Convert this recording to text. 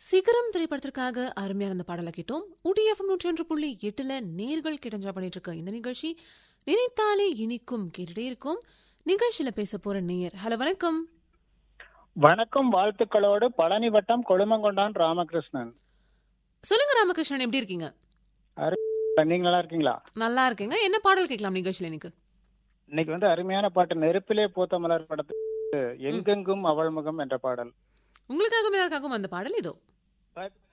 சிகரம் திரைப்படத்திற்காக அருமையான அந்த பாடலை கேட்டோம் ஊட்டி எஃப்எம் நூற்றி ஒன்று புள்ளி எட்டுல நேர்கள் கிட்டஞ்சா பண்ணிட்டு இருக்க இந்த நிகழ்ச்சி நினைத்தாலே இனிக்கும் கேட்டுட்டே இருக்கும் நிகழ்ச்சியில பேச போற நேயர் ஹலோ வணக்கம் வணக்கம் வாழ்த்துக்களோடு பழனி வட்டம் கொழுமங்கொண்டான் ராமகிருஷ்ணன் சொல்லுங்க ராமகிருஷ்ணன் எப்படி இருக்கீங்க அரு- நீங்க நல்லா இருக்கீங்களா நல்லா இருக்கீங்க என்ன பாடல் கேட்கலாம் நிகழ்ச்சியில எனக்கு இன்னைக்கு வந்து அருமையான பாட்டு நெருப்பிலே பூத்த மலர் படத்துக்கு எங்கெங்கும் அவள் முகம் என்ற பாடல் உங்களுக்காகவும் எல்லாருக்காகவும் அந்த பாடல் இதோ பாட்டு